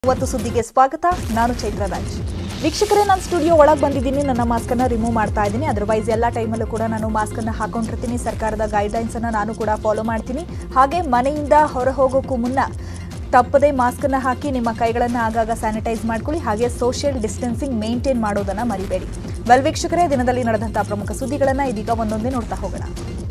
ಇವತ್ತು ಸುದ್ದಿಗೆ ಸ್ವಾಗತ ನಾನು ಚೈತ್ರ ರಾಜ್ ವೀಕ್ಷಕರೇ ನಾನು ಸ್ಟುಡಿಯೋ ಒಳಗೆ ಬಂದಿದ್ದೀನಿ ನನ್ನ ಮಾಸ್ಕ್ ಅನ್ನ ರಿಮೂವ್ ಮಾಡ್ತಾ ಇದ್ದೀನಿ ಅದರ್ವೈಸ್ ಎಲ್ಲ ಟೈಮಲ್ಲೂ ಕೂಡ ನಾನು ಮಾಸ್ಕ್ ಅನ್ನ ಹಾಕೊಂಡಿರ್ತೀನಿ ಸರ್ಕಾರದ ಗೈಡ್ಲೈನ್ಸ್ ಅನ್ನ ನಾನು ಕೂಡ ಫಾಲೋ ಮಾಡ್ತೀನಿ ಹಾಗೆ ಮನೆಯಿಂದ ಹೊರ ಹೋಗೋಕ್ಕೂ ಮುನ್ನ ತಪ್ಪದೆ ಮಾಸ್ಕ್ ಅನ್ನ ಹಾಕಿ ನಿಮ್ಮ ಕೈಗಳನ್ನ ಆಗಾಗ ಸ್ಯಾನಿಟೈಸ್ ಮಾಡ್ಕೊಳ್ಳಿ ಹಾಗೆ ಸೋಷಿಯಲ್ ಡಿಸ್ಟೆನ್ಸಿಂಗ್ ಮೇಂಟೈನ್ ಮಾಡೋದನ್ನ ಮರಿಬೇಡಿ ವೆಲ್ ವೀಕ್ಷಕರೇ ದಿನದಲ್ಲಿ ನಡೆದಂತಹ ಪ್ರಮುಖ ಸುದ್ದಿಗಳನ್ನ ಇದೀಗ ಒಂದೊಂದೇ ನೋಡ್ತಾ ಹೋಗೋಣ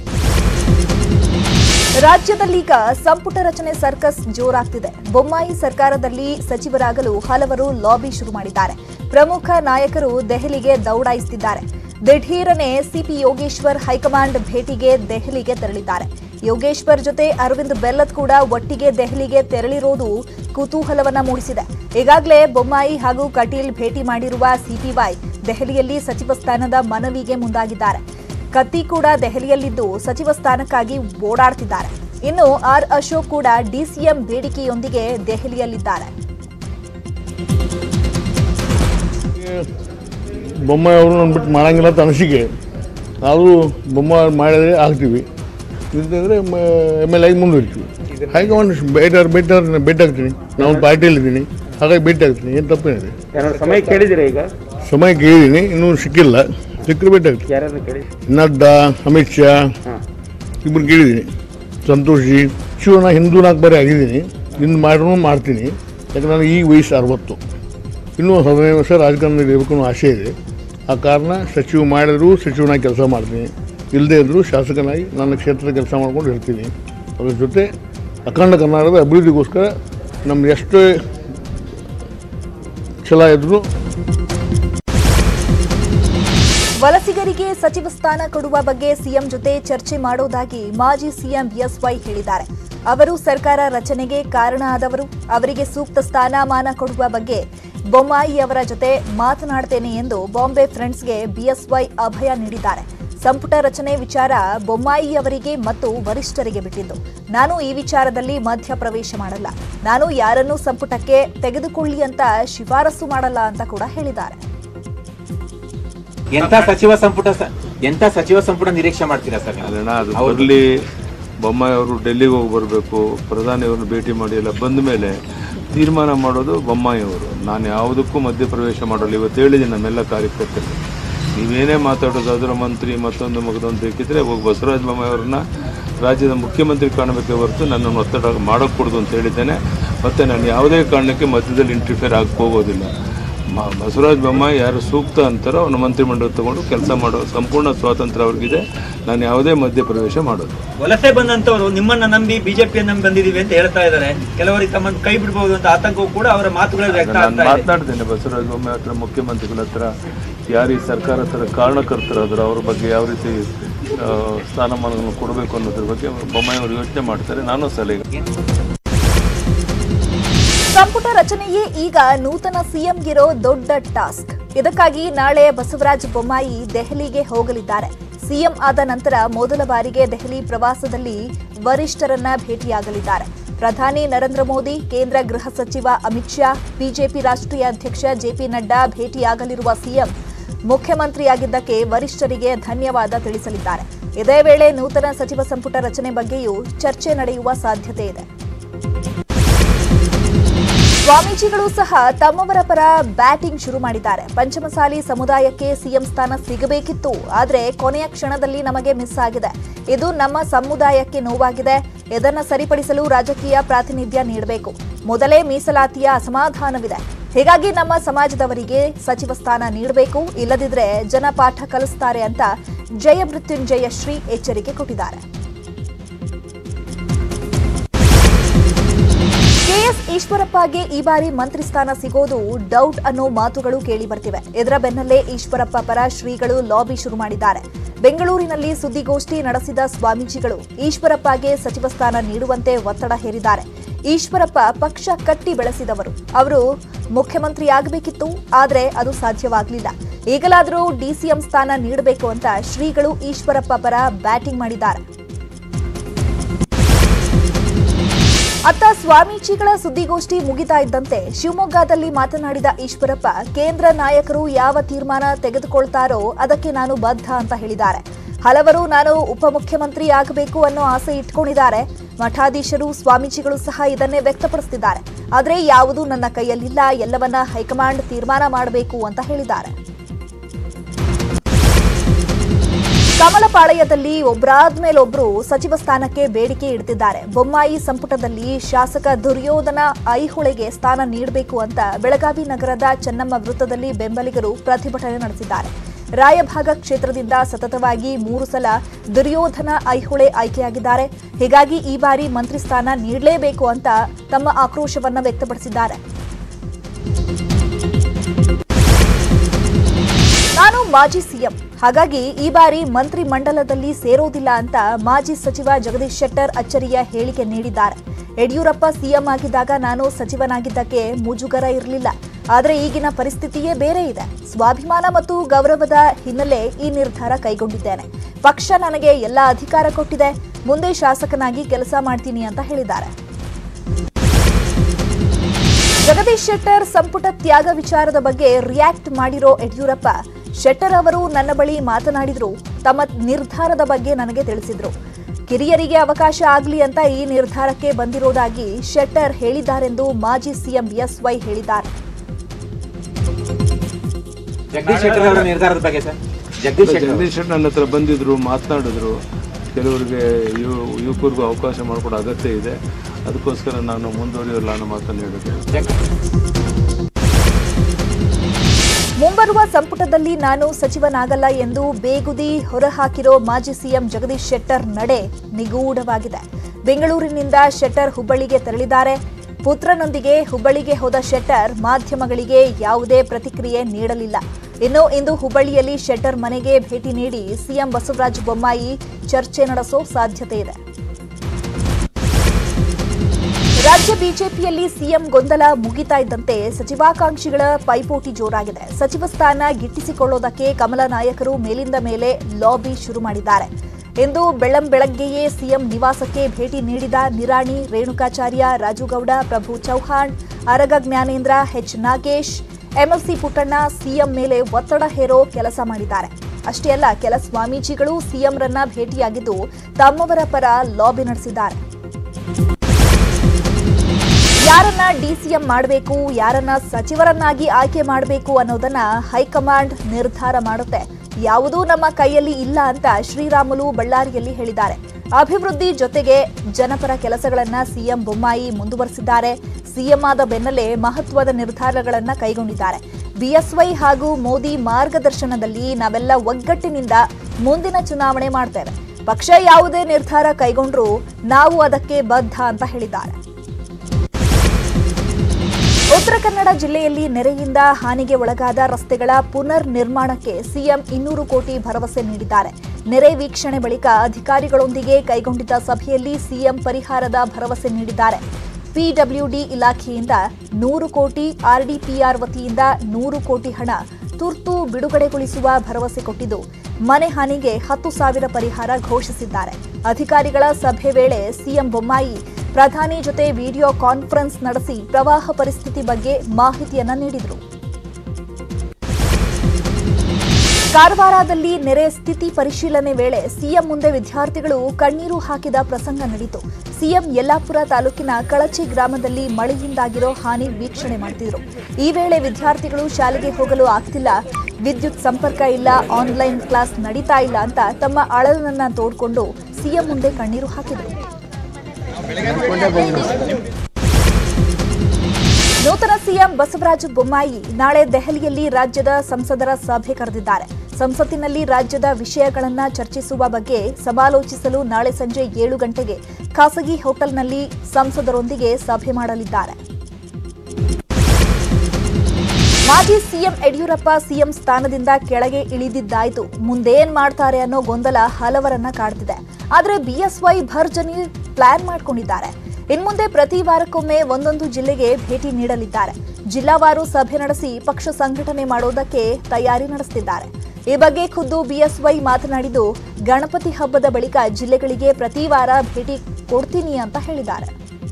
ರಾಜ್ಯದಲ್ಲೀಗ ಸಂಪುಟ ರಚನೆ ಸರ್ಕಸ್ ಜೋರಾಗ್ತಿದೆ ಬೊಮ್ಮಾಯಿ ಸರ್ಕಾರದಲ್ಲಿ ಸಚಿವರಾಗಲು ಹಲವರು ಲಾಬಿ ಶುರು ಮಾಡಿದ್ದಾರೆ ಪ್ರಮುಖ ನಾಯಕರು ದೆಹಲಿಗೆ ದೌಡಾಯಿಸುತ್ತಿದ್ದಾರೆ ದಿಢೀರನೆ ಸಿಪಿ ಯೋಗೇಶ್ವರ್ ಹೈಕಮಾಂಡ್ ಭೇಟಿಗೆ ದೆಹಲಿಗೆ ತೆರಳಿದ್ದಾರೆ ಯೋಗೇಶ್ವರ್ ಜೊತೆ ಅರವಿಂದ್ ಬೆಲ್ಲದ್ ಕೂಡ ಒಟ್ಟಿಗೆ ದೆಹಲಿಗೆ ತೆರಳಿರೋದು ಕುತೂಹಲವನ್ನ ಮೂಡಿಸಿದೆ ಈಗಾಗಲೇ ಬೊಮ್ಮಾಯಿ ಹಾಗೂ ಕಟೀಲ್ ಭೇಟಿ ಮಾಡಿರುವ ಸಿಪಿವೈ ದೆಹಲಿಯಲ್ಲಿ ಸಚಿವ ಸ್ಥಾನದ ಮನವಿಗೆ ಮುಂದಾಗಿದ್ದಾರೆ ಕತ್ತಿ ಕೂಡ ದೆಹಲಿಯಲ್ಲಿದ್ದು ಸಚಿವ ಸ್ಥಾನಕ್ಕಾಗಿ ಓಡಾಡ್ತಿದ್ದಾರೆ ಇನ್ನು ಆರ್ ಅಶೋಕ್ ಕೂಡ ಡಿಸಿಎಂ ಬೇಡಿಕೆಯೊಂದಿಗೆ ದೆಹಲಿಯಲ್ಲಿದ್ದಾರೆ ಬೊಮ್ಮಾಯಿ ಅವರು ನನ್ನ ಬಿಟ್ಟು ಮಾಡಂಗಿಲ್ಲ ಅಂತ ಅನಿಸಿಕೆ ಆದರೂ ಬೊಮ್ಮಾಯಿ ಮಾಡಿದ್ರೆ ಆಗ್ತೀವಿ ಇಲ್ದಿದ್ರೆ ಎಮ್ ಎಲ್ ಆಗಿ ಮುಂದುವರಿತೀವಿ ಹೈಕಮಾಂಡ್ ಬೇಟಾರ್ ಬೇಟಾರ್ ಭೇಟಿ ಆಗ್ತೀನಿ ನಾವು ಪಾರ್ಟಿಯಲ್ಲಿದ್ದೀನಿ ಹಾಗಾಗಿ ಭೇಟಿ ಆಗ್ತೀನಿ ಏನು ತಪ್ಪೇನಿದೆ ಏನಾದ್ರು ಸಮಯ ಕೇಳಿದಿರ ಈಗ ಸಮಯ ಕೇಳಿದ್ದೀನಿ ಇನ್ನೂ ಸಿಕ್ಕಿಲ್ಲ ಸಿಕ್ಕರೆ ಭೇಟಿ ಆಗ್ತೀನಿ ಯಾರನ್ನ ಕೇಳಿ ನಡ್ಡಾ ಅಮಿತ್ ಶಾ ಹಾಂ ಇಬ್ಬರು ಕೇಳಿದ್ದೀನಿ ಸಂತೋಷಿ ಶಿವ ನಾ ಹಿಂದೂ ನಾಲ್ಕು ಬಾರಿ ಆಗಿದ್ದೀನಿ ಇನ್ನು ಮಾಡ್ರೂ ಮಾಡ್ತೀನಿ ಯಾಕಂದ್ರೆ ನನಗೆ ಈ ವಯಸ್ಸು ಅರವತ್ತು ಇನ್ನೂ ಹದಿನೈದು ವರ್ಷ ರಾಜಕಾರಣದಲ್ಲಿ ಇರಬೇಕು ಅನ್ನೋ ಆಸೆ ಇದೆ ಆ ಕಾರಣ ಸಚಿವ ಮಾಡಿದ್ರು ಸಚಿವನಾಗಿ ಕೆಲಸ ಮಾಡ್ತೀನಿ ಇಲ್ಲದೇ ಇದ್ದರೂ ಶಾಸಕನಾಗಿ ನನ್ನ ಕ್ಷೇತ್ರದ ಕೆಲಸ ಮಾಡ್ಕೊಂಡು ಇರ್ತೀನಿ ಅದ್ರ ಜೊತೆ ಅಖಂಡ ಕರ್ನಾಟಕದ ಅಭಿವೃದ್ಧಿಗೋಸ್ಕರ ನಮ್ದು ಎಷ್ಟೇ ಛಲ ಇದ್ದರೂ ವಲಸಿಗರಿಗೆ ಸಚಿವ ಸ್ಥಾನ ಕೊಡುವ ಬಗ್ಗೆ ಸಿಎಂ ಜೊತೆ ಚರ್ಚೆ ಮಾಡೋದಾಗಿ ಮಾಜಿ ಸಿಎಂ ಬಿಎಸ್ವೈ ಹೇಳಿದ್ದಾರೆ ಅವರು ಸರ್ಕಾರ ರಚನೆಗೆ ಕಾರಣ ಆದವರು ಅವರಿಗೆ ಸೂಕ್ತ ಸ್ಥಾನಮಾನ ಕೊಡುವ ಬಗ್ಗೆ ಬೊಮ್ಮಾಯಿ ಅವರ ಜೊತೆ ಮಾತನಾಡ್ತೇನೆ ಎಂದು ಬಾಂಬೆ ಫ್ರೆಂಡ್ಸ್ಗೆ ಬಿಎಸ್ವೈ ಅಭಯ ನೀಡಿದ್ದಾರೆ ಸಂಪುಟ ರಚನೆ ವಿಚಾರ ಬೊಮ್ಮಾಯಿ ಅವರಿಗೆ ಮತ್ತು ವರಿಷ್ಠರಿಗೆ ಬಿಟ್ಟಿದ್ದು ನಾನು ಈ ವಿಚಾರದಲ್ಲಿ ಮಧ್ಯ ಪ್ರವೇಶ ಮಾಡಲ್ಲ ನಾನು ಯಾರನ್ನೂ ಸಂಪುಟಕ್ಕೆ ತೆಗೆದುಕೊಳ್ಳಿ ಅಂತ ಶಿಫಾರಸು ಮಾಡಲ್ಲ ಅಂತ ಕೂಡ ಹೇಳಿದ್ದಾರೆ ಎಂತ ಸಚಿವ ಸಂಪುಟ ಸ- ಎಂತ ಸಚಿವ ಸಂಪುಟ ನಿರೀಕ್ಷೆ ಮಾಡ್ತೀರಾ ಸರ್ ನೀವು? ಅಲ್ಲಣ್ಣ ಅದು ಹೌದು. ಬರಲಿ ಬೊಮ್ಮಾಯಿ ಅವರು ಡೆಲ್ಲಿಗೆ ಹೋಗಿ ಬರಬೇಕು ಪ್ರಧಾನಿ ಅವ್ರನ್ನ ಭೇಟಿ ಮಾಡಿ ಎಲ್ಲ ಬಂದ ಮೇಲೆ ತೀರ್ಮಾನ ಮಾಡೋದು ಬೊಮ್ಮಾಯಿ ಅವರು ನಾನು ಯಾವುದಕ್ಕೂ ಮಧ್ಯಪ್ರವೇಶ ಮಾಡಲ್ಲ ಇವತ್ತು ಹೇಳಿದ್ದೀನಿ ನಮ್ಮೆಲ್ಲ ಕಾರ್ಯಕರ್ತರಿಗೆ ನೀವೇನೇ ಮಾತಾಡೋದಾದ್ರೂ ಮಂತ್ರಿ ಮತ್ತೊಂದು ಮಗದೊಂದು ಬೇಕಿದ್ರೆ ಹೋಗಿ ಬಸವರಾಜ ಬೊಮ್ಮಾಯಿ ಅವ್ರನ್ನ ರಾಜ್ಯದ ಮುಖ್ಯಮಂತ್ರಿ ಕಾಣಬೇಕೇ ಹೊರತು ನನ್ನನ್ನು ಒತ್ತಡ ಮಾಡೋಕ್ಕೂಡ್ದು ಅಂತ ಹೇಳಿದ್ದೇನೆ ಮತ್ತು ನಾನು ಯಾವುದೇ ಕಾರಣಕ್ಕೆ ಮಧ್ಯದಲ್ಲಿ ಇಂಟರ್ಫಿಯರ್ ಆಗಕ್ಕೆ ಹೋಗೋದಿಲ್ಲ ಮ- ಬಸವರಾಜ ಬೊಮ್ಮಾಯಿ ಯಾರು ಸೂಕ್ತ ಅಂತಾರೋ ಅವನ ಮಂತ್ರಿಮಂಡಲ ತಗೊಂಡು ಕೆಲಸ ಮಾಡೋ ಸಂಪೂರ್ಣ ಸ್ವಾತಂತ್ರ್ಯ ಅವ್ರಿಗಿದೆ ನಾನು ಯಾವುದೇ ಮಧ್ಯಪ್ರವೇಶ ಮಾಡೋದು ವಲಸೆ ಬಂದಂತವರು ನಿಮ್ಮನ್ನ ನಂಬಿ ಬಿಜೆಪಿಯನ್ನು ನಂಬಿ ಬಂದಿದೀವಿ ಅಂತ ಹೇಳ್ತಾ ಇದ್ದಾರೆ ಕೆಲವರಿಗೆ ತಮ್ಮನ್ನು ಕೈ ಬಿಡಬಹುದು ಅಂತ ಆತಂಕವು ಕೂಡ ಅವರ ಮಾತುಗಳಲ್ಲಿ ವ್ಯಕ್ತ ನಾನು ಆಗ್ತಾ ಇದೆ ಮಾತನಾಡ್ತೇನೆ ಬಸವರಾಜ ಬೊಮ್ಮಾಯಿ ಹತ್ರ ಮುಖ್ಯಮಂತ್ರಿಗಳ ಹತ್ರ ಯಾರು ಈ ಸರ್ಕಾರ ಹತ್ರ ಕಾರಣಕರ್ತರಾದ್ರು ಅವ್ರ ಬಗ್ಗೆ ಯಾವ ರೀತಿ ಆ, ಸ್ಥಾನಮಾನಗಳನ್ನು ಕೊಡಬೇಕು ಅನ್ನೋದ್ರ ಬಗ್ಗೆ ಬೊಮ್ಮಾಯಿ ಅವರು ಯೋಚನೆ ಮಾಡ್ತಾರೆ ನಾನು ಸಲಹೆ ಸಂಪುಟ ರಚನೆಯೇ ಈಗ ನೂತನ ಸಿಎಂಗಿರೋ ದೊಡ್ಡ ಟಾಸ್ಕ್ ಇದಕ್ಕಾಗಿ ನಾಳೆ ಬಸವರಾಜ ಬೊಮ್ಮಾಯಿ ದೆಹಲಿಗೆ ಹೋಗಲಿದ್ದಾರೆ ಸಿಎಂ ಆದ ನಂತರ ಮೊದಲ ಬಾರಿಗೆ ದೆಹಲಿ ಪ್ರವಾಸದಲ್ಲಿ ವರಿಷ್ಠರನ್ನ ಭೇಟಿಯಾಗಲಿದ್ದಾರೆ ಪ್ರಧಾನಿ ನರೇಂದ್ರ ಮೋದಿ ಕೇಂದ್ರ ಗೃಹ ಸಚಿವ ಅಮಿತ್ ಶಾ ಬಿಜೆಪಿ ರಾಷ್ಟ್ರೀಯ ಅಧ್ಯಕ್ಷ ಜೆಪಿ ನಡ್ಡಾ ಭೇಟಿಯಾಗಲಿರುವ ಸಿಎಂ ಮುಖ್ಯಮಂತ್ರಿಯಾಗಿದ್ದಕ್ಕೆ ವರಿಷ್ಠರಿಗೆ ಧನ್ಯವಾದ ತಿಳಿಸಲಿದ್ದಾರೆ ಇದೇ ವೇಳೆ ನೂತನ ಸಚಿವ ಸಂಪುಟ ರಚನೆ ಬಗ್ಗೆಯೂ ಚರ್ಚೆ ನಡೆಯುವ ಸಾಧ್ಯತೆ ಇದೆ ಸ್ವಾಮೀಜಿಗಳು ಸಹ ತಮ್ಮವರ ಪರ ಬ್ಯಾಟಿಂಗ್ ಶುರು ಮಾಡಿದ್ದಾರೆ ಪಂಚಮಸಾಲಿ ಸಮುದಾಯಕ್ಕೆ ಸಿಎಂ ಸ್ಥಾನ ಸಿಗಬೇಕಿತ್ತು ಆದರೆ ಕೊನೆಯ ಕ್ಷಣದಲ್ಲಿ ನಮಗೆ ಮಿಸ್ ಆಗಿದೆ ಇದು ನಮ್ಮ ಸಮುದಾಯಕ್ಕೆ ನೋವಾಗಿದೆ ಇದನ್ನ ಸರಿಪಡಿಸಲು ರಾಜಕೀಯ ಪ್ರಾತಿನಿಧ್ಯ ನೀಡಬೇಕು ಮೊದಲೇ ಮೀಸಲಾತಿಯ ಅಸಮಾಧಾನವಿದೆ ಹೀಗಾಗಿ ನಮ್ಮ ಸಮಾಜದವರಿಗೆ ಸಚಿವ ಸ್ಥಾನ ನೀಡಬೇಕು ಇಲ್ಲದಿದ್ರೆ ಜನ ಪಾಠ ಕಲಿಸ್ತಾರೆ ಅಂತ ಜಯ ಮೃತ್ಯುಂಜಯ ಶ್ರೀ ಎಚ್ಚರಿಕೆ ಕೊಟ್ಟಿದ್ದಾರೆ ಕೆಎಸ್ ಈಶ್ವರಪ್ಪಗೆ ಈ ಬಾರಿ ಮಂತ್ರಿ ಸ್ಥಾನ ಸಿಗೋದು ಡೌಟ್ ಅನ್ನೋ ಮಾತುಗಳು ಕೇಳಿ ಬರ್ತಿವೆ ಇದರ ಬೆನ್ನಲ್ಲೇ ಈಶ್ವರಪ್ಪ ಪರ ಶ್ರೀಗಳು ಲಾಬಿ ಶುರು ಮಾಡಿದ್ದಾರೆ ಬೆಂಗಳೂರಿನಲ್ಲಿ ಸುದ್ದಿಗೋಷ್ಠಿ ನಡೆಸಿದ ಸ್ವಾಮೀಜಿಗಳು ಈಶ್ವರಪ್ಪಗೆ ಸಚಿವ ಸ್ಥಾನ ನೀಡುವಂತೆ ಒತ್ತಡ ಹೇರಿದ್ದಾರೆ ಈಶ್ವರಪ್ಪ ಪಕ್ಷ ಕಟ್ಟಿ ಬೆಳೆಸಿದವರು ಅವರು ಮುಖ್ಯಮಂತ್ರಿಯಾಗಬೇಕಿತ್ತು ಆದರೆ ಅದು ಸಾಧ್ಯವಾಗಲಿಲ್ಲ ಈಗಲಾದರೂ ಡಿಸಿಎಂ ಸ್ಥಾನ ನೀಡಬೇಕು ಅಂತ ಶ್ರೀಗಳು ಈಶ್ವರಪ್ಪ ಪರ ಬ್ಯಾಟಿಂಗ್ ಮಾಡಿದ್ದಾರೆ ಅತ್ತ ಸ್ವಾಮೀಜಿಗಳ ಸುದ್ದಿಗೋಷ್ಠಿ ಮುಗಿತಾ ಇದ್ದಂತೆ ಶಿವಮೊಗ್ಗದಲ್ಲಿ ಮಾತನಾಡಿದ ಈಶ್ವರಪ್ಪ ಕೇಂದ್ರ ನಾಯಕರು ಯಾವ ತೀರ್ಮಾನ ತೆಗೆದುಕೊಳ್ತಾರೋ ಅದಕ್ಕೆ ನಾನು ಬದ್ಧ ಅಂತ ಹೇಳಿದ್ದಾರೆ ಹಲವರು ನಾನು ಉಪಮುಖ್ಯಮಂತ್ರಿ ಆಗಬೇಕು ಅನ್ನೋ ಆಸೆ ಇಟ್ಕೊಂಡಿದ್ದಾರೆ ಮಠಾಧೀಶರು ಸ್ವಾಮೀಜಿಗಳು ಸಹ ಇದನ್ನೇ ವ್ಯಕ್ತಪಡಿಸುತ್ತಿದ್ದಾರೆ ಆದರೆ ಯಾವುದೂ ನನ್ನ ಕೈಯಲ್ಲಿಲ್ಲ ಎಲ್ಲವನ್ನ ಹೈಕಮಾಂಡ್ ತೀರ್ಮಾನ ಮಾಡಬೇಕು ಅಂತ ಹೇಳಿದ್ದಾರೆ ಕಮಲಪಾಳ್ಯದಲ್ಲಿ ಒಬ್ಬರಾದ್ಮೇಲೊಬ್ರು ಸಚಿವ ಸ್ಥಾನಕ್ಕೆ ಬೇಡಿಕೆ ಇಡ್ತಿದ್ದಾರೆ ಬೊಮ್ಮಾಯಿ ಸಂಪುಟದಲ್ಲಿ ಶಾಸಕ ದುರ್ಯೋಧನ ಐಹೊಳೆಗೆ ಸ್ಥಾನ ನೀಡಬೇಕು ಅಂತ ಬೆಳಗಾವಿ ನಗರದ ಚೆನ್ನಮ್ಮ ವೃತ್ತದಲ್ಲಿ ಬೆಂಬಲಿಗರು ಪ್ರತಿಭಟನೆ ನಡೆಸಿದ್ದಾರೆ ರಾಯಭಾಗ ಕ್ಷೇತ್ರದಿಂದ ಸತತವಾಗಿ ಮೂರು ಸಲ ದುರ್ಯೋಧನ ಐಹೊಳೆ ಆಯ್ಕೆಯಾಗಿದ್ದಾರೆ ಹೀಗಾಗಿ ಈ ಬಾರಿ ಮಂತ್ರಿ ಸ್ಥಾನ ನೀಡಲೇಬೇಕು ಅಂತ ತಮ್ಮ ಆಕ್ರೋಶವನ್ನ ವ್ಯಕ್ತಪಡಿಸಿದ್ದಾರೆ ನಾನು ಮಾಜಿ ಸಿಎಂ ಹಾಗಾಗಿ ಈ ಬಾರಿ ಮಂತ್ರಿ ಮಂಡಲದಲ್ಲಿ ಸೇರೋದಿಲ್ಲ ಅಂತ ಮಾಜಿ ಸಚಿವ ಜಗದೀಶ್ ಶೆಟ್ಟರ್ ಅಚ್ಚರಿಯ ಹೇಳಿಕೆ ನೀಡಿದ್ದಾರೆ ಯಡಿಯೂರಪ್ಪ ಸಿಎಂ ಆಗಿದ್ದಾಗ ನಾನು ಸಚಿವನಾಗಿದ್ದಕ್ಕೆ ಮುಜುಗರ ಇರಲಿಲ್ಲ ಆದರೆ ಈಗಿನ ಪರಿಸ್ಥಿತಿಯೇ ಬೇರೆ ಇದೆ ಸ್ವಾಭಿಮಾನ ಮತ್ತು ಗೌರವದ ಹಿನ್ನೆಲೆ ಈ ನಿರ್ಧಾರ ಕೈಗೊಂಡಿದ್ದೇನೆ ಪಕ್ಷ ನನಗೆ ಎಲ್ಲ ಅಧಿಕಾರ ಕೊಟ್ಟಿದೆ ಮುಂದೆ ಶಾಸಕನಾಗಿ ಕೆಲಸ ಮಾಡ್ತೀನಿ ಅಂತ ಹೇಳಿದ್ದಾರೆ ಜಗದೀಶ್ ಶೆಟ್ಟರ್ ಸಂಪುಟ ತ್ಯಾಗ ವಿಚಾರದ ಬಗ್ಗೆ ರಿಯಾಕ್ಟ್ ಮಾಡಿರೋ ಯಡಿಯೂರಪ್ಪ ಶೆಟ್ಟರ್ ಅವರು ನನ್ನ ಬಳಿ ಮಾತನಾಡಿದ್ರು ತಮ್ಮ ನಿರ್ಧಾರದ ಬಗ್ಗೆ ನನಗೆ ತಿಳಿಸಿದ್ರು ಕಿರಿಯರಿಗೆ ಅವಕಾಶ ಆಗಲಿ ಅಂತ ಈ ನಿರ್ಧಾರಕ್ಕೆ ಬಂದಿರೋದಾಗಿ ಶೆಟ್ಟರ್ ಹೇಳಿದ್ದಾರೆಂದು ಮಾಜಿ ಸಿಎಂ ಬಿಎಸ್ವೈ ಹೇಳಿದ್ದಾರೆ ಜಗದೀಶ್ ಶೆಟ್ಟರ್ ಅವರ ನಿರ್ಧಾರದ ಬಗ್ಗೆ ಸರ್ ಜಗದೀಶ್ ಶೆಟ್ಟರ್ ಜಗದೀಶ್ ಶೆಟ್ಟರ್ ನನ್ನ ಹತ್ರ ಬಂದಿದ್ರು ಮಾತನಾಡಿದ್ರು ಕೆಲವರಿಗೆ ಯುವ ಯುವಕರಿಗೂ ಅವಕಾಶ ಮಾಡಿಕೊಡೋ ಅಗತ್ಯ ಇದೆ ಅದಕ್ಕೋಸ್ಕರ ನಾನು ಮುಂದುವರಿಯೋಲ್ಲ ಅನ್ನೋ ಮಾತನ್ನು ಹೇಳಿದೆ ಜಗ್- ಮುಂಬರುವ ಸಂಪುಟದಲ್ಲಿ ನಾನು ಸಚಿವನಾಗಲ್ಲ ಎಂದು ಬೇಗುದಿ ಹೊರಹಾಕಿರೋ ಮಾಜಿ ಸಿಎಂ ಜಗದೀಶ್ ಶೆಟ್ಟರ್ ನಡೆ ನಿಗೂಢವಾಗಿದೆ ಬೆಂಗಳೂರಿನಿಂದ ಶೆಟ್ಟರ್ ಹುಬ್ಬಳ್ಳಿಗೆ ತೆರಳಿದ್ದಾರೆ ಪುತ್ರನೊಂದಿಗೆ ಹುಬ್ಬಳ್ಳಿಗೆ ಹೋದ ಶೆಟ್ಟರ್ ಮಾಧ್ಯಮಗಳಿಗೆ ಯಾವುದೇ ಪ್ರತಿಕ್ರಿಯೆ ನೀಡಲಿಲ್ಲ ಇನ್ನು ಇಂದು ಹುಬ್ಬಳ್ಳಿಯಲ್ಲಿ ಶೆಟ್ಟರ್ ಮನೆಗೆ ಭೇಟಿ ನೀಡಿ ಸಿಎಂ ಬಸವರಾಜ ಬೊಮ್ಮಾಯಿ ಚರ್ಚೆ ನಡೆಸೋ ಸಾಧ್ಯತೆ ಇದೆ ರಾಜ್ಯ ಬಿಜೆಪಿಯಲ್ಲಿ ಸಿಎಂ ಗೊಂದಲ ಮುಗಿತಾ ಇದ್ದಂತೆ ಸಚಿವಾಕಾಂಕ್ಷಿಗಳ ಪೈಪೋಟಿ ಜೋರಾಗಿದೆ ಸಚಿವ ಸ್ಥಾನ ಗಿಟ್ಟಿಸಿಕೊಳ್ಳೋದಕ್ಕೆ ಕಮಲ ನಾಯಕರು ಮೇಲಿಂದ ಮೇಲೆ ಲಾಬಿ ಶುರು ಮಾಡಿದ್ದಾರೆ ಇಂದು ಬೆಳ್ಳಂ ಬೆಳಗ್ಗೆಯೇ ಸಿಎಂ ನಿವಾಸಕ್ಕೆ ಭೇಟಿ ನೀಡಿದ Nirani Renukacharya Rajugowda Prabhu Chauhan Araga Jnanendra H Nagesh MLC Puttanna CM ಮೇಲೆ ಒತ್ತಡ ಹೇರೋ ಕೆಲಸ ಮಾಡಿದ್ದಾರೆ ಅಷ್ಟೇ ಅಲ್ಲ ಕೆಲ ಸ್ವಾಮೀಜಿಗಳು ಸಿಎಂರನ್ನ ಭೇಟಿಯಾಗಿದ್ದು ತಮ್ಮವರ ಪರ ಲಾಬಿ ನಡೆಸಿದ್ದಾರೆ ಯಾರನ್ನ ಡಿಸಿಎಂ ಮಾಡಬೇಕು ಯಾರನ್ನ ಸಚಿವರನ್ನಾಗಿ ಆಯ್ಕೆ ಮಾಡಬೇಕು ಅನ್ನೋದನ್ನ ಹೈಕಮಾಂಡ್ ನಿರ್ಧಾರ ಮಾಡುತ್ತೆ ಯಾವುದೂ ನಮ್ಮ ಕೈಯಲ್ಲಿ ಇಲ್ಲ ಅಂತ ಶ್ರೀರಾಮುಲು ಬಳ್ಳಾರಿಯಲ್ಲಿ ಹೇಳಿದ್ದಾರೆ ಅಭಿವೃದ್ಧಿ ಜೊತೆಗೆ ಜನಪರ ಕೆಲಸಗಳನ್ನ ಸಿಎಂ ಬೊಮ್ಮಾಯಿ ಮುಂದುವರೆಸಿದ್ದಾರೆ ಸಿಎಂ ಆದ ಬೆನ್ನಲ್ಲೇ ಮಹತ್ವದ ನಿರ್ಧಾರಗಳನ್ನ ಕೈಗೊಂಡಿದ್ದಾರೆ ಬಿಎಸ್ವೈ ಹಾಗೂ ಮೋದಿ ಮಾರ್ಗದರ್ಶನದಲ್ಲಿ ನಾವೆಲ್ಲ ಒಗ್ಗಟ್ಟಿನಿಂದ ಮುಂದಿನ ಚುನಾವಣೆ ಮಾಡ್ತೇವೆ ಪಕ್ಷ ಯಾವುದೇ ನಿರ್ಧಾರ ಕೈಗೊಂಡ್ರೂ ನಾವು ಅದಕ್ಕೆ ಬದ್ಧ ಅಂತ ಹೇಳಿದ್ದಾರೆ ಉತ್ತರ ಕನ್ನಡ ಜಿಲ್ಲೆಯಲ್ಲಿ ನೆರೆಯಿಂದ ಹಾನಿಗೆ ಒಳಗಾದ ರಸ್ತೆಗಳ ಪುನರ್ ನಿರ್ಮಾಣಕ್ಕೆ ಸಿಎಂ ಇನ್ನೂರು ಕೋಟಿ ಭರವಸೆ ನೀಡಿದ್ದಾರೆ ನೆರೆ ವೀಕ್ಷಣೆ ಬಳಿಕ ಅಧಿಕಾರಿಗಳೊಂದಿಗೆ ಕೈಗೊಂಡಿದ್ದ ಸಭೆಯಲ್ಲಿ ಸಿಎಂ ಪರಿಹಾರದ ಭರವಸೆ ನೀಡಿದ್ದಾರೆ ಪಿಡಬ್ಲ್ಯೂಡಿ ಇಲಾಖೆಯಿಂದ ನೂರು ಕೋಟಿ ಆರ್ಡಿಪಿಆರ್ ವತಿಯಿಂದ ನೂರು ಕೋಟಿ ಹಣ ತುರ್ತು ಬಿಡುಗಡೆಗೊಳಿಸುವ ಭರವಸೆ ಕೊಟ್ಟಿದ್ದು ಮನೆ ಹಾನಿಗೆ ಹತ್ತು ಸಾವಿರ ಪರಿಹಾರ ಘೋಷಿಸಿದ್ದಾರೆ ಅಧಿಕಾರಿಗಳ ಸಭೆ ವೇಳೆ ಸಿಎಂ ಬೊಮ್ಮಾಯಿ ಪ್ರಧಾನಿ ಜೊತೆ ವಿಡಿಯೋ ಕಾನ್ಫರೆನ್ಸ್ ನಡೆಸಿ ಪ್ರವಾಹ ಪರಿಸ್ಥಿತಿ ಬಗ್ಗೆ ಮಾಹಿತಿಯನ್ನ ನೀಡಿದರು ಕಾರವಾರದಲ್ಲಿ ನೆರೆ ಸ್ಥಿತಿ ಪರಿಶೀಲನೆ ವೇಳೆ ಸಿಎಂ ಮುಂದೆ ವಿದ್ಯಾರ್ಥಿಗಳು ಕಣ್ಣೀರು ಹಾಕಿದ ಪ್ರಸಂಗ ನಡೆಯಿತು ಸಿಎಂ ಯಲ್ಲಾಪುರ ತಾಲೂಕಿನ ಕಳಚಿ ಗ್ರಾಮದಲ್ಲಿ ಮಳೆಯಿಂದಾಗಿರೋ ಹಾನಿ ವೀಕ್ಷಣೆ ಮಾಡ್ತಿದ್ರು ಈ ವೇಳೆ ವಿದ್ಯಾರ್ಥಿಗಳು ಶಾಲೆಗೆ ಹೋಗಲು ಆಗ್ತಿಲ್ಲ ವಿದ್ಯುತ್ ಸಂಪರ್ಕ ಇಲ್ಲ ಆನ್ಲೈನ್ ಕ್ಲಾಸ್ ನಡೀತಾ ಇಲ್ಲ ಅಂತ ತಮ್ಮ ಅಳಲನ್ನ ತೋಡ್ಕೊಂಡು ಸಿಎಂ ಮುಂದೆ ಕಣ್ಣೀರು ಹಾಕಿದರು ನೂತನ ಸಿಎಂ ಬಸವರಾಜ ಬೊಮ್ಮಾಯಿ ನಾಳೆ ದೆಹಲಿಯಲ್ಲಿ ರಾಜ್ಯದ ಸಂಸದರ ಸಭೆ ಕರೆದಿದ್ದಾರೆ ಸಂಸತ್ತಿನಲ್ಲಿ ರಾಜ್ಯದ ವಿಷಯಗಳನ್ನ ಚರ್ಚಿಸುವ ಬಗ್ಗೆ ಸಮಾಲೋಚಿಸಲು ನಾಳೆ ಸಂಜೆ ಏಳು ಗಂಟೆಗೆ ಖಾಸಗಿ ಹೋಟೆಲ್ನಲ್ಲಿ ಸಂಸದರೊಂದಿಗೆ ಸಭೆ ಮಾಡಲಿದ್ದಾರೆ ಮಾಜಿ ಸಿಎಂ ಯಡಿಯೂರಪ್ಪ ಸಿಎಂ ಸ್ಥಾನದಿಂದ ಕೆಳಗೆ ಇಳಿದಿದ್ದಾಯ್ತು ಮುಂದೇನ್ ಮಾಡ್ತಾರೆ ಅನ್ನೋ ಗೊಂದಲ ಹಲವರನ್ನ ಕಾಡ್ತಿದೆ ಆದ್ರೆ ಬಿಎಸ್ವೈ ಭರ್ಜನಿ ಪ್ಲಾನ್ ಮಾಡ್ಕೊಂಡಿದ್ದಾರೆ ಇನ್ಮುಂದೆ ಪ್ರತಿ ವಾರಕ್ಕೊಮ್ಮೆ ಒಂದೊಂದು ಜಿಲ್ಲೆಗೆ ಭೇಟಿ ನೀಡಲಿದ್ದಾರೆ ಜಿಲ್ಲಾವಾರು ಸಭೆ ನಡೆಸಿ ಪಕ್ಷ ಸಂಘಟನೆ ಮಾಡೋದಕ್ಕೆ ತಯಾರಿ ನಡೆಸುತ್ತಿದ್ದಾರೆ ಈ ಬಗ್ಗೆ ಖುದ್ದು ಬಿಎಸ್ವೈ ಮಾತನಾಡಿದ್ದು ಗಣಪತಿ ಹಬ್ಬದ ಬಳಿಕ ಜಿಲ್ಲೆಗಳಿಗೆ ಪ್ರತಿ ವಾರ ಭೇಟಿ ಕೊಡ್ತೀನಿ ಅಂತ ಹೇಳಿದ್ದಾರೆ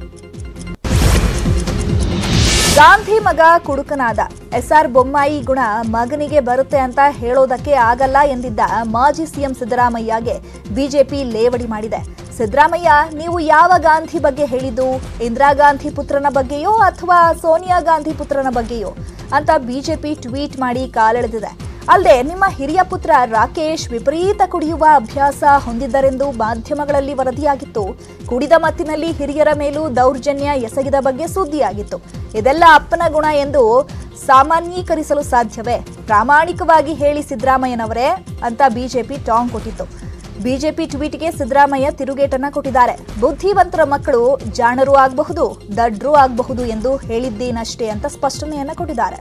ಗಾಂಧಿ ಮಗ ಕುಡುಕನಾದ ಎಸ್ಆರ್ ಬೊಮ್ಮಾಯಿ ಗುಣ ಮಗನಿಗೆ ಬರುತ್ತೆ ಅಂತ ಹೇಳೋದಕ್ಕೆ ಆಗಲ್ಲ ಎಂದಿದ್ದ ಮಾಜಿ ಸಿಎಂ ಸಿದ್ದರಾಮಯ್ಯಗೆ ಬಿಜೆಪಿ ಲೇವಡಿ ಮಾಡಿದೆ ಸಿದ್ದರಾಮಯ್ಯ ನೀವು ಯಾವ ಗಾಂಧಿ ಬಗ್ಗೆ ಹೇಳಿದ್ದು ಇಂದಿರಾ ಗಾಂಧಿ ಪುತ್ರನ ಬಗ್ಗೆಯೋ ಅಥವಾ ಸೋನಿಯಾ ಗಾಂಧಿ ಪುತ್ರನ ಬಗ್ಗೆಯೋ ಅಂತ ಬಿಜೆಪಿ ಟ್ವೀಟ್ ಮಾಡಿ ಕಾಲೆಳೆದಿದೆ ಅಲ್ಲದೆ ನಿಮ್ಮ ಹಿರಿಯ ಪುತ್ರ ರಾಕೇಶ್ ವಿಪರೀತ ಕುಡಿಯುವ ಅಭ್ಯಾಸ ಹೊಂದಿದ್ದರೆಂದು ಮಾಧ್ಯಮಗಳಲ್ಲಿ ವರದಿಯಾಗಿತ್ತು ಕುಡಿದ ಮತ್ತಿನಲ್ಲಿ ಹಿರಿಯರ ಮೇಲೂ ದೌರ್ಜನ್ಯ ಎಸಗಿದ ಬಗ್ಗೆ ಸುದ್ದಿಯಾಗಿತ್ತು ಇದೆಲ್ಲ ಅಪ್ಪನ ಗುಣ ಎಂದು ಸಾಮಾನ್ಯೀಕರಿಸಲು ಸಾಧ್ಯವೇ ಪ್ರಾಮಾಣಿಕವಾಗಿ ಹೇಳಿ ಸಿದ್ದರಾಮಯ್ಯನವರೇ ಅಂತ ಬಿಜೆಪಿ ಟಾಂಗ್ ಕೊಟ್ಟಿತ್ತು ಬಿಜೆಪಿ ಟ್ವೀಟ್ಗೆ ಸಿದ್ದರಾಮಯ್ಯ ತಿರುಗೇಟನ್ನ ಕೊಟ್ಟಿದ್ದಾರೆ ಬುದ್ಧಿವಂತರ ಮಕ್ಕಳು ಜಾಣರು ಆಗಬಹುದು ದಡ್ರು ಆಗಬಹುದು ಎಂದು ಹೇಳಿದ್ದೇನಷ್ಟೇ ಅಂತ ಸ್ಪಷ್ಟನೆಯನ್ನ ಕೊಟ್ಟಿದ್ದಾರೆ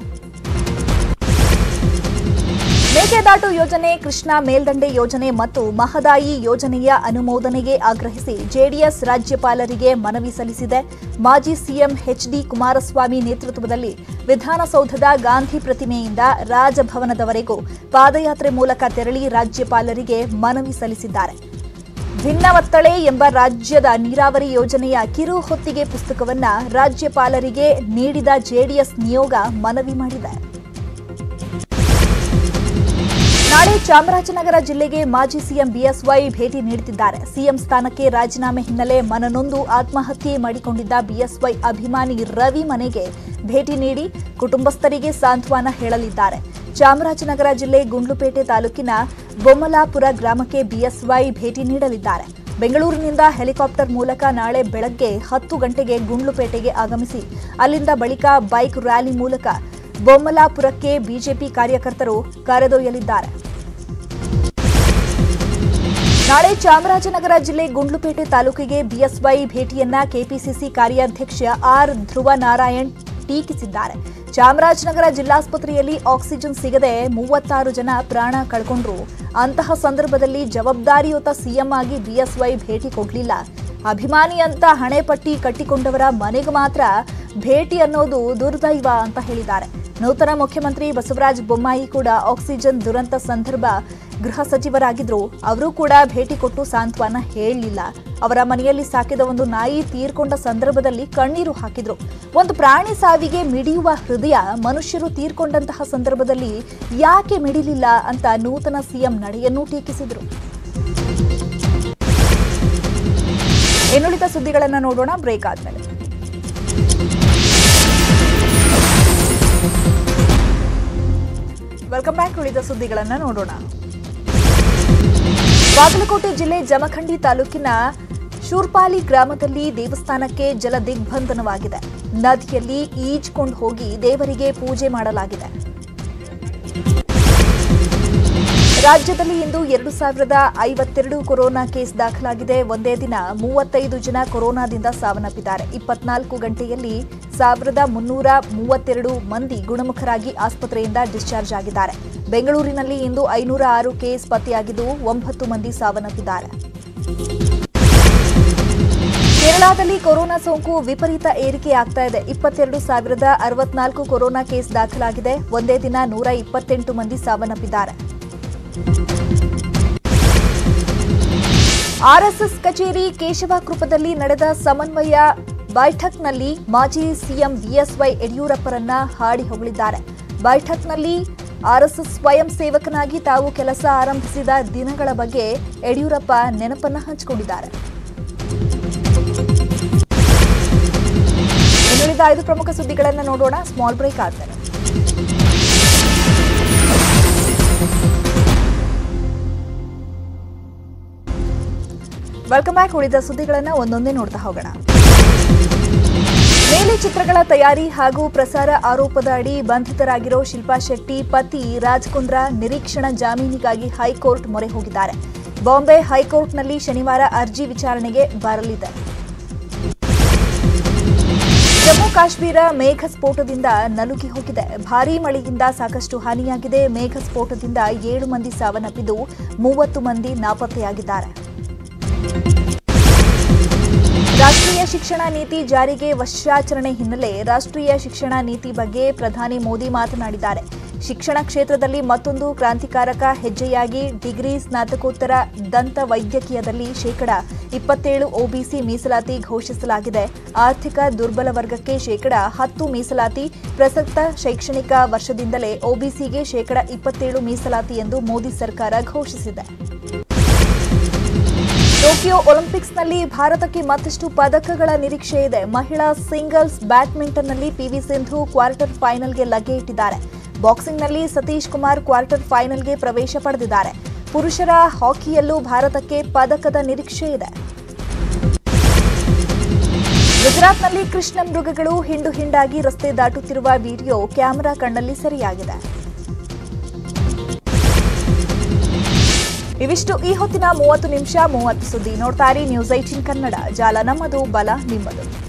ಮೇಕೆದಾಟು ಯೋಜನೆ ಕೃಷ್ಣಾ ಮೇಲ್ದಂಡೆ ಯೋಜನೆ ಮತ್ತು ಮಹದಾಯಿ ಯೋಜನೆಯ ಅನುಮೋದನೆಗೆ ಆಗ್ರಹಿಸಿ ಜೆಡಿಎಸ್ ರಾಜ್ಯಪಾಲರಿಗೆ ಮನವಿ ಸಲ್ಲಿಸಿದೆ ಮಾಜಿ ಸಿಎಂ ಎಚ್ಡಿ ಕುಮಾರಸ್ವಾಮಿ ನೇತೃತ್ವದಲ್ಲಿ ವಿಧಾನಸೌಧದ ಗಾಂಧಿ ಪ್ರತಿಮೆಯಿಂದ ರಾಜಭವನದವರೆಗೂ ಪಾದಯಾತ್ರೆ ಮೂಲಕ ತೆರಳಿ ರಾಜ್ಯಪಾಲರಿಗೆ ಮನವಿ ಸಲ್ಲಿಸಿದ್ದಾರೆ ಭಿನ್ನವತ್ತಳೆ ಎಂಬ ರಾಜ್ಯದ ನೀರಾವರಿ ಯೋಜನೆಯ ಕಿರು ಹೊತ್ತಿಗೆ ಪುಸ್ತಕವನ್ನ ರಾಜ್ಯಪಾಲರಿಗೆ ನೀಡಿದ ಜೆಡಿಎಸ್ ನಿಯೋಗ ಮನವಿ ಮಾಡಿದೆ ನಾಳೆ ಚಾಮರಾಜನಗರ ಜಿಲ್ಲೆಗೆ ಮಾಜಿ ಸಿಎಂ ಬಿಎಸ್ವೈ ಭೇಟಿ ನೀಡುತ್ತಿದ್ದಾರೆ ಸಿಎಂ ಸ್ಥಾನಕ್ಕೆ ರಾಜೀನಾಮೆ ಹಿನ್ನೆಲೆ ಮನನೊಂದು ಆತ್ಮಹತ್ಯೆ ಮಾಡಿಕೊಂಡಿದ್ದ ಬಿಎಸ್ವೈ ಅಭಿಮಾನಿ ರವಿ ಮನೆಗೆ ಭೇಟಿ ನೀಡಿ ಕುಟುಂಬಸ್ಥರಿಗೆ ಸಾಂತ್ವನ ಹೇಳಲಿದ್ದಾರೆ ಚಾಮರಾಜನಗರ ಜಿಲ್ಲೆ ಗುಂಡ್ಲುಪೇಟೆ ತಾಲೂಕಿನ ಬೊಮ್ಮಲಾಪುರ ಗ್ರಾಮಕ್ಕೆ ಬಿಎಸ್ವೈ ಭೇಟಿ ನೀಡಲಿದ್ದಾರೆ ಬೆಂಗಳೂರಿನಿಂದ ಹೆಲಿಕಾಪ್ಟರ್ ಮೂಲಕ ನಾಳೆ ಬೆಳಗ್ಗೆ ಹತ್ತು ಗಂಟೆಗೆ ಗುಂಡ್ಲುಪೇಟೆಗೆ ಆಗಮಿಸಿ ಅಲ್ಲಿಂದ ಬಳಿಕ ಬೈಕ್ ರ್ಯಾಲಿ ಮೂಲಕ ಬೊಮ್ಮಲಾಪುರಕ್ಕೆ ಬಿಜೆಪಿ ಕಾರ್ಯಕರ್ತರು ಕರೆದೊಯ್ಯಲಿದ್ದಾರೆ ನಾಳೆ ಚಾಮರಾಜನಗರ ಜಿಲ್ಲೆ ಗುಂಡ್ಲುಪೇಟೆ ತಾಲೂಕಿಗೆ ಬಿಎಸ್ವೈ ಭೇಟಿಯನ್ನ ಕೆಪಿಸಿಸಿ ಕಾರ್ಯಾಧ್ಯಕ್ಷ ಆರ್ ಧ್ರುವ ನಾರಾಯಣ್ ಟೀಕಿಸಿದ್ದಾರೆ ಚಾಮರಾಜನಗರ ಜಿಲ್ಲಾಸ್ಪತ್ರೆಯಲ್ಲಿ ಆಕ್ಸಿಜನ್ ಸಿಗದೆ ಮೂವತ್ತಾರು ಜನ ಪ್ರಾಣ ಕಳ್ಕೊಂಡ್ರು ಅಂತಹ ಸಂದರ್ಭದಲ್ಲಿ ಜವಾಬ್ದಾರಿಯುತ ಸಿಎಂ ಆಗಿ ಬಿಎಸ್ವೈ ಭೇಟಿ ಕೊಡ್ಲಿಲ್ಲ ಅಭಿಮಾನಿ ಅಂತ ಹಣೆಪಟ್ಟಿ ಕಟ್ಟಿಕೊಂಡವರ ಮನೆಗೆ ಮಾತ್ರ ಭೇಟಿ ಅನ್ನೋದು ದುರ್ದೈವ ಅಂತ ಹೇಳಿದ್ದಾರೆ ನೂತನ ಮುಖ್ಯಮಂತ್ರಿ ಬಸವರಾಜ ಬೊಮ್ಮಾಯಿ ಕೂಡ ಆಕ್ಸಿಜನ್ ದುರಂತ ಸಂದರ್ಭ ಗೃಹ ಸಚಿವರಾಗಿದ್ರು ಅವರು ಕೂಡ ಭೇಟಿ ಕೊಟ್ಟು ಸಾಂತ್ವನ ಹೇಳಲಿಲ್ಲ ಅವರ ಮನೆಯಲ್ಲಿ ಸಾಕಿದ ಒಂದು ನಾಯಿ ತೀರ್ಕೊಂಡ ಸಂದರ್ಭದಲ್ಲಿ ಕಣ್ಣೀರು ಹಾಕಿದ್ರು ಒಂದು ಪ್ರಾಣಿ ಸಾವಿಗೆ ಮಿಡಿಯುವ ಹೃದಯ ಮನುಷ್ಯರು ತೀರ್ಕೊಂಡಂತಹ ಸಂದರ್ಭದಲ್ಲಿ ಯಾಕೆ ಮಿಡಿಲಿಲ್ಲ ಅಂತ ನೂತನ ಸಿಎಂ ನಡೆಯನ್ನು ಟೀಕಿಸಿದ್ರು ಇನ್ನುಳಿದ ಸುದ್ದಿಗಳನ್ನು ನೋಡೋಣ ಬ್ರೇಕ್ ಆದ್ಮೇಲೆ ವೆಲ್ಕಮ್ ಬ್ಯಾಕ್ ಉಳಿದ ಸುದ್ದಿಗಳನ್ನ ನೋಡೋಣ ಬಾಗಲಕೋಟೆ ಜಿಲ್ಲೆ ಜಮಖಂಡಿ ತಾಲೂಕಿನ ಶೂರ್ಪಾಲಿ ಗ್ರಾಮದಲ್ಲಿ ದೇವಸ್ಥಾನಕ್ಕೆ ಜಲ ದಿಗ್ಬಂಧನವಾಗಿದೆ ನದಿಯಲ್ಲಿ ಈಜ್ಕೊಂಡು ಹೋಗಿ ದೇವರಿಗೆ ಪೂಜೆ ಮಾಡಲಾಗಿದೆ ರಾಜ್ಯದಲ್ಲಿ ಇಂದು ಎರಡು ಸಾವಿರದ ಐವತ್ತೆರಡು ಕೊರೋನಾ ಕೇಸ್ ದಾಖಲಾಗಿದೆ ಒಂದೇ ದಿನ ಮೂವತ್ತೈದು ಜನ ಕೊರೋನಾದಿಂದ ಸಾವನ್ನಪ್ಪಿದ್ದಾರೆ ಇಪ್ಪತ್ನಾಲ್ಕು ಗಂಟೆಯಲ್ಲಿ ಸಾವಿರದ ಮುನ್ನೂರ ಮೂವತ್ತೆರಡು ಮಂದಿ ಗುಣಮುಖರಾಗಿ ಆಸ್ಪತ್ರೆಯಿಂದ ಡಿಸ್ಚಾರ್ಜ್ ಆಗಿದ್ದಾರೆ ಬೆಂಗಳೂರಿನಲ್ಲಿ ಇಂದು ಐನೂರ ಆರು ಕೇಸ್ ಪತ್ತೆಯಾಗಿದ್ದು ಒಂಬತ್ತು ಮಂದಿ ಸಾವನ್ನಪ್ಪಿದ್ದಾರೆ ಕೇರಳದಲ್ಲಿ ಕೊರೋನಾ ಸೋಂಕು ವಿಪರೀತ ಏರಿಕೆಯಾಗ್ತಾ ಇದೆ ಇಪ್ಪತ್ತೆರಡು ಸಾವಿರದ ಅರವತ್ನಾಲ್ಕು ಕೊರೋನಾ ಕೇಸ್ ದಾಖಲಾಗಿದೆ ಒಂದೇ ದಿನ ನೂರ ಇಪ್ಪತ್ತೆಂಟು ಮಂದಿ ಸಾವನ್ನಪ್ಪಿದ್ದಾರೆ ಆರ್ಎಸ್ಎಸ್ ಕಚೇರಿ ಕೇಶವಕೃಪದಲ್ಲಿ ನಡೆದ ಸಮನ್ವಯ ಬೈಠಕ್ನಲ್ಲಿ ಮಾಜಿ ಸಿಎಂ ಬಿಎಸ್ವೈ ಯಡಿಯೂರಪ್ಪರನ್ನ ಹಾಡಿ ಹೊಗಳಿದ್ದಾರೆ ಬೈಠಕ್ನಲ್ಲಿ ಆರ್ಎಸ್ಎಸ್ ಸ್ವಯಂ ಸೇವಕನಾಗಿ ತಾವು ಕೆಲಸ ಆರಂಭಿಸಿದ ದಿನಗಳ ಬಗ್ಗೆ ಯಡಿಯೂರಪ್ಪ ನೆನಪನ್ನ ಹಂಚಿಕೊಂಡಿದ್ದಾರೆ ಇನ್ನುಳಿದ ಐದು ಪ್ರಮುಖ ಸುದ್ದಿಗಳನ್ನು ನೋಡೋಣ ಸ್ಮಾಲ್ ಬ್ರೇಕ್ ಆದ್ಮೇಲೆ ವೆಲ್ಕಮ್ ಬ್ಯಾಕ್ ಉಳಿದ ಸುದ್ದಿಗಳನ್ನ ಒಂದೊಂದೇ ನೋಡ್ತಾ ಹೋಗೋಣ ಮೇಲೆ ಚಿತ್ರಗಳ ತಯಾರಿ ಹಾಗೂ ಪ್ರಸಾರ ಆರೋಪದ ಅಡಿ ಬಂಧಿತರಾಗಿರೋ ಶಿಲ್ಪಾ ಶೆಟ್ಟಿ ಪತಿ ರಾಜ್ ಕುಂದ್ರಾ ನಿರೀಕ್ಷಣಾ ಜಾಮೀನಿಗಾಗಿ ಹೈಕೋರ್ಟ್ ಮೊರೆ ಹೋಗಿದ್ದಾರೆ ಬಾಂಬೆ ಹೈಕೋರ್ಟ್ನಲ್ಲಿ ಶನಿವಾರ ಅರ್ಜಿ ವಿಚಾರಣೆಗೆ ಬರಲಿದೆ ಜಮ್ಮು ಕಾಶ್ಮೀರ ಮೇಘ ಸ್ಫೋಟದಿಂದ ನಲುಗಿ ಹೋಗಿದೆ ಭಾರೀ ಮಳೆಯಿಂದ ಸಾಕಷ್ಟು ಹಾನಿಯಾಗಿದೆ ಮೇಘ ಸ್ಫೋಟದಿಂದ ಏಳು ಮಂದಿ ಸಾವನ್ನಪ್ಪಿದ್ದು ಮೂವತ್ತು ಮಂದಿ ನಾಪತ್ತೆಯಾಗಿದ್ದಾರೆ ರಾಷ್ಟ್ರೀಯ ಶಿಕ್ಷಣ ನೀತಿ ಜಾರಿಗೆ ವರ್ಷಾಚರಣೆ ಹಿನ್ನೆಲೆ ರಾಷ್ಟ್ರೀಯ ಶಿಕ್ಷಣ ನೀತಿ ಬಗ್ಗೆ ಪ್ರಧಾನಿ ಮೋದಿ ಮಾತನಾಡಿದ್ದಾರೆ ಶಿಕ್ಷಣ ಕ್ಷೇತ್ರದಲ್ಲಿ ಮತ್ತೊಂದು ಕ್ರಾಂತಿಕಾರಕ ಹೆಜ್ಜೆಯಾಗಿ ಡಿಗ್ರಿ ಸ್ನಾತಕೋತ್ತರ ದಂತ ವೈದ್ಯಕೀಯದಲ್ಲಿ ಶೇಕಡ ಇಪ್ಪತ್ತೇಳು ಒಬಿಸಿ ಮೀಸಲಾತಿ ಘೋಷಿಸಲಾಗಿದೆ ಆರ್ಥಿಕ ದುರ್ಬಲ ವರ್ಗಕ್ಕೆ ಶೇಕಡ ಹತ್ತು ಮೀಸಲಾತಿ ಪ್ರಸಕ್ತ ಶೈಕ್ಷಣಿಕ ವರ್ಷದಿಂದಲೇ ಒಬಿಸಿಗೆ ಶೇಕಡ ಇಪ್ಪತ್ತೇಳು ಮೀಸಲಾತಿ ಎಂದು ಮೋದಿ ಸರ್ಕಾರ ಘೋಷಿಸಿದೆ ಟೋಕಿಯೋ ಒಲಿಂಪಿಕ್ಸ್ನಲ್ಲಿ ಭಾರತಕ್ಕೆ ಮತ್ತಷ್ಟು ಪದಕಗಳ ನಿರೀಕ್ಷೆ ಇದೆ ಮಹಿಳಾ ಸಿಂಗಲ್ಸ್ ಬ್ಯಾಡ್ಮಿಂಟನ್ನಲ್ಲಿ ಪಿವಿ ಸಿಂಧು ಕ್ವಾರ್ಟರ್ ಫೈನಲ್ಗೆ ಲಗ್ಗೆ ಇಟ್ಟಿದ್ದಾರೆ ಬಾಕ್ಸಿಂಗ್ನಲ್ಲಿ ಸತೀಶ್ ಕುಮಾರ್ ಕ್ವಾರ್ಟರ್ ಫೈನಲ್ಗೆ ಪ್ರವೇಶ ಪಡೆದಿದ್ದಾರೆ ಪುರುಷರ ಹಾಕಿಯಲ್ಲೂ ಭಾರತಕ್ಕೆ ಪದಕದ ನಿರೀಕ್ಷೆ ಇದೆ ಗುಜರಾತ್ನಲ್ಲಿ ಕೃಷ್ಣ ಮೃಗಗಳು ಹಿಂಡು ಹಿಂಡಾಗಿ ರಸ್ತೆ ದಾಟುತ್ತಿರುವ ವಿಡಿಯೋ ಕ್ಯಾಮೆರಾ ಕಣ್ಣಲ್ಲಿ ಸೆರೆಯಾಗಿದೆ ಇವಿಷ್ಟು ಈ ಹೊತ್ತಿನ ಮೂವತ್ತು ನಿಮಿಷ ಮೂವತ್ತು ಸುದ್ದಿ ನೋಡ್ತಾರೆ ನ್ಯೂಸ್ ಐಟಿನ್ ಕನ್ನಡ ಜಾಲ ನಮ್ಮದು ಬಲ ನಿಮ್ಮದು